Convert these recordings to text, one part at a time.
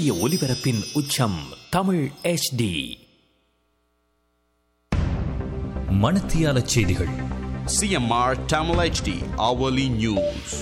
சூரிய ஒளிபரப்பின் உச்சம் தமிழ் HD மணத்தியால செய்திகள் CMR Tamil HD hourly news.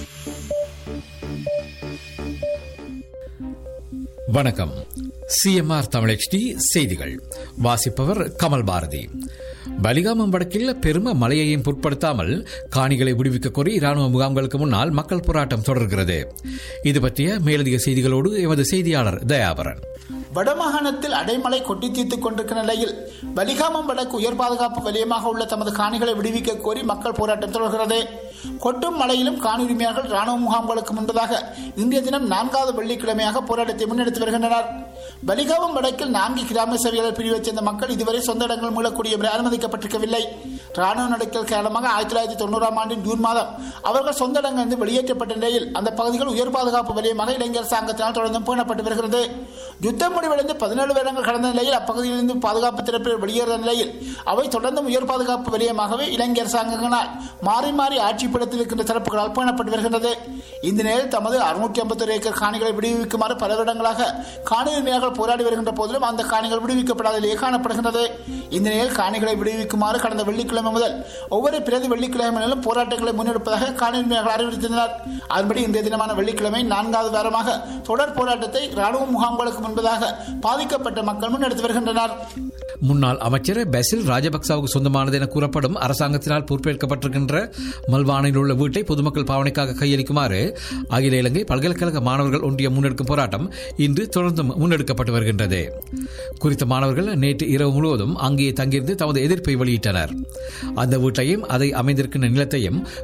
வணக்கம் சிஎம்ஆர் தமிழ் செய்திகள் வாசிப்பவர் கமல் பாரதி பலிகாமம் வடக்கில் பெரும மழையையும் பொருட்படுத்தாமல் காணிகளை விடுவிக்க கோரி இராணுவ முகாம்களுக்கு முன்னால் மக்கள் போராட்டம் தொடர்கிறது இது பற்றிய மேலதிக செய்திகளோடு எமது செய்தியாளர் தயாபரன் வடமாகாணத்தில் அடைமழை கொட்டி தீர்த்துக் கொண்டிருக்கிற நிலையில் பலிகாமம் வடக்கு உயர் பாதுகாப்பு வலயமாக உள்ள தமது காணிகளை விடுவிக்க கோரி மக்கள் போராட்டம் தொடர்கிறது கொட்டும் மழையிலும் காணி உரிமையாளர்கள் ராணுவ முகாம்களுக்கு முன்பதாக இன்றைய தினம் நான்காவது வெள்ளிக்கிழமையாக போராட்டத்தை முன்னெடுத்து வருகின்றனர் பலிகாமம் வடக்கில் நான்கு கிராம சேவையாளர் பிரிவைச் சேர்ந்த மக்கள் இதுவரை சொந்த இடங்கள் மீளக்கூடிய முறை அனுமதிக்கப்பட்டிருக்கவில்லை ராணுவ நடக்கல் காரணமாக ஆயிரத்தி தொள்ளாயிரத்தி தொண்ணூறாம் ஆண்டின் ஜூன் மாதம் அவர்கள் சொந்த இடங்களிலிருந்து வெளியேற்றப்பட்ட நிலையில் அந்த பகுதிகள் உயர் பாதுகாப்பு வலயமாக இளைஞர் அரசாங்கத்தினால் தொடர்ந்து பேணப்பட்டு வருகிறது யுத்தம் முடிவடைந்து பதினேழு வருடங்கள் கடந்த நிலையில் அப்பகுதியிலிருந்து பாதுகாப்பு தரப்பில் வெளியேறிய நிலையில் அவை தொடர்ந்தும் உயர் பாதுகாப்பு வலயமாகவே இலங்கை அரசாங்கங்களால் மாறி மாறி ஆட்சிப்படத்தில் இருக்கின்ற தரப்புகளால் பேணப்பட்டு வருகின்றது இந்த நிலையில் தமது அறுநூற்றி ஐம்பத்தொரு ஏக்கர் காணிகளை விடுவிக்குமாறு பல வருடங்களாக காணி உரிமையாளர்கள் போராடி வருகின்ற போதிலும் அந்த காணிகள் விடுவிக்கப்படாதலே காணப்படுகின்றது இந்த நிலையில் காணிகளை விடுவிக்குமாறு கடந்த வெள்ளிக்கிழமை முதல் ஒவ்வொரு பிரதி வெள்ளிக்கிழமையிலும் போராட்டங்களை முன்னெடுப்பதாக காணி உரிமையாளர்கள் அறிவித்திருந்தனர் அதன்படி இன்றைய தினமான வெள்ளிக்கிழமை நான்காவது வாரமாக தொடர் போராட்டத்தை ராணுவ முகாம்களுக்கு முன்பதாக பாதிக்கப்பட்ட மக்கள் முன்னெடுத்து வருகின்றனர் முன்னாள் அமைச்சர் பெசில் ராஜபக்சாவுக்கு சொந்தமானது என கூறப்படும் அரசாங்கத்தினால் பொறுப்பேற்கப்பட்டிருக்கின்ற மல்வானையில் உள்ள வீட்டை பொதுமக்கள் பாவனைக்காக கையளிக்குமாறு அகில இலங்கை பல்கலைக்கழக மாணவர்கள் ஒன்றியம் முன்னெடுக்கும் போராட்டம் இன்று தொடர்ந்து முன்னெடுக்கப்பட்டு வருகின்றது குறித்த மாணவர்கள் நேற்று இரவு முழுவதும் அங்கே தங்கியிருந்து தமது எதிர்ப்பை வெளியிட்டனர் அந்த வீட்டையும் அதை அமைந்திருக்கின்ற நிலத்தையும்